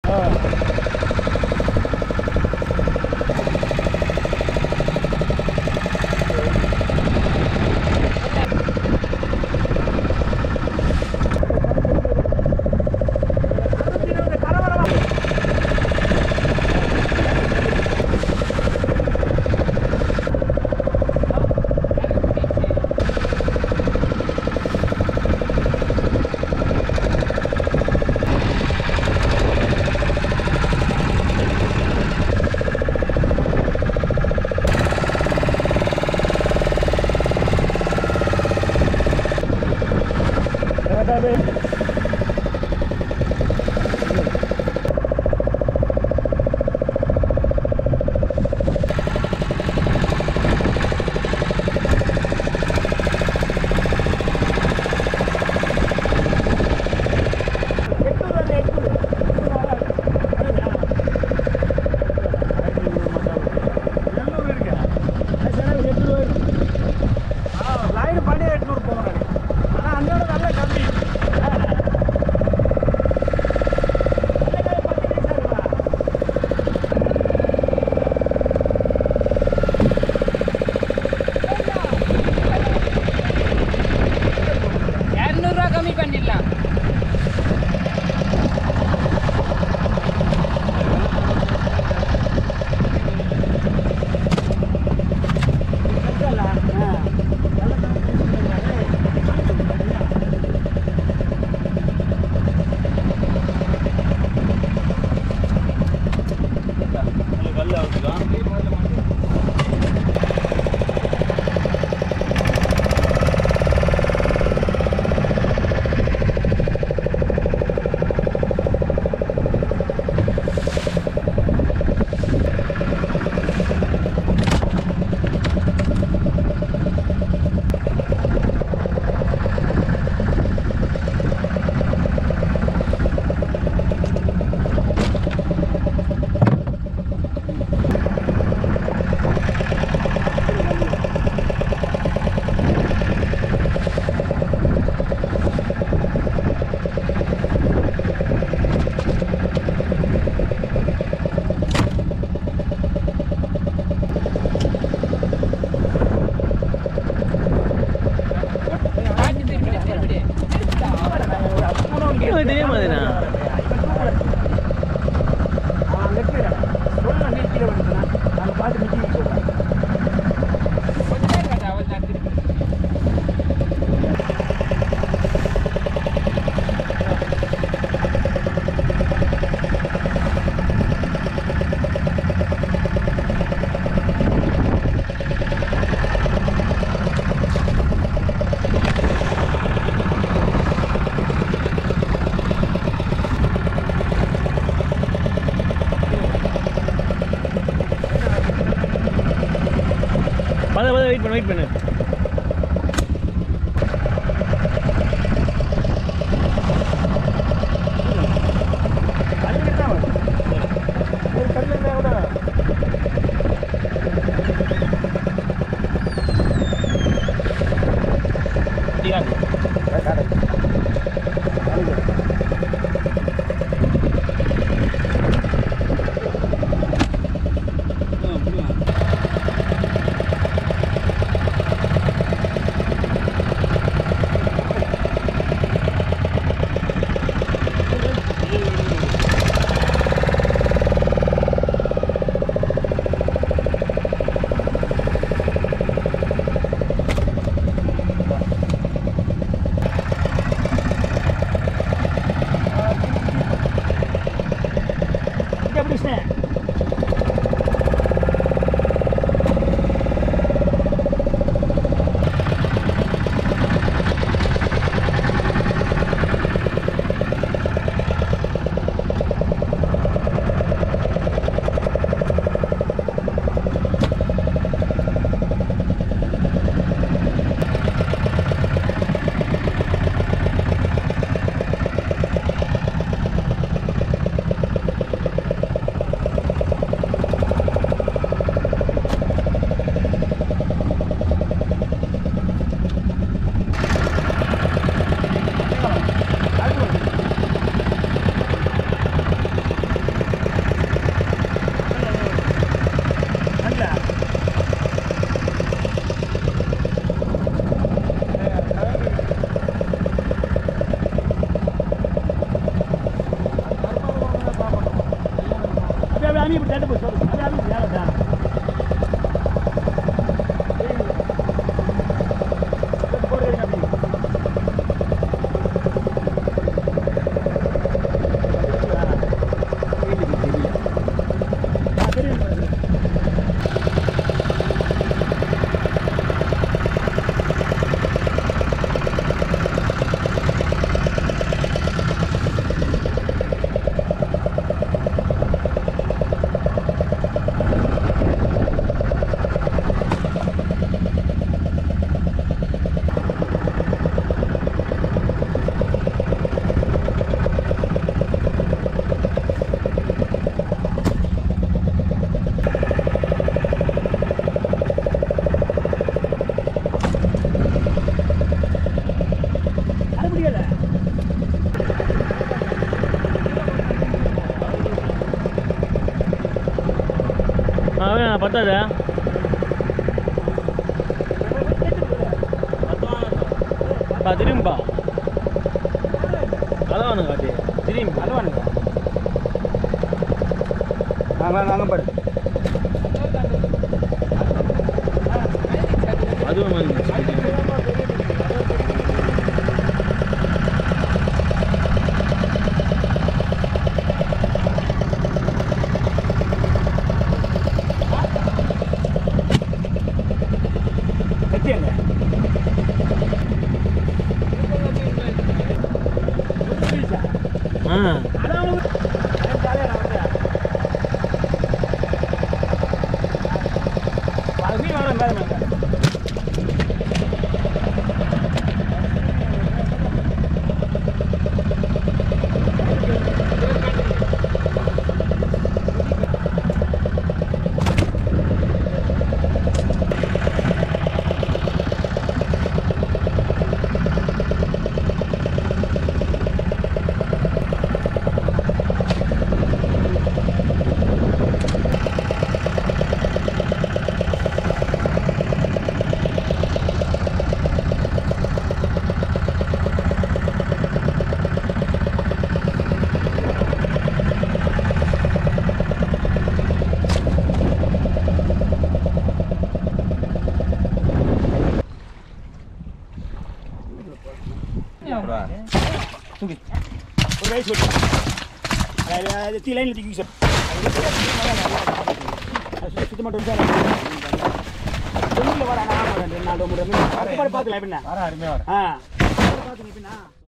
இரநூறுவா கம்மி பண்ணிடலாம் காட்டு திரும்பிடு திரும்பிடு இதே மாதிரிண்ணா கொஞ்ச நேரம் காட்டு அவள் தான் திரும்பி பத பத வெயிட் பண்ணு வெயிட் பண்ணு சாமி இப்படி தட்டு போய் சொல்லு அது அது வேலை தான் போடுறேன் அப்படி அது முடியல ஆ வேணாம் பத்தாதா பா திரும்பிப்பா அதான் வேணும் காட்டி திரும்பி அது வேணுங்க நாங்கள் நாங்கள் பாரு அதுவும் வந்துச்சு எத்தியங்க ஆ அதான் ஜாலியாக அது மீன் வர மேலே மேலே தூக்கி ஒரு வயசு விட்டு அது தீ லைனில் தூக்கி சார் சுத்தமாக சார் தொண்ணூறில் வர நான் ரெண்டு நாலு மூணு பார்த்துக்கலாம் எப்படின்னா வர அருமையா வர ஆ பார்த்துங்க எப்படின்னா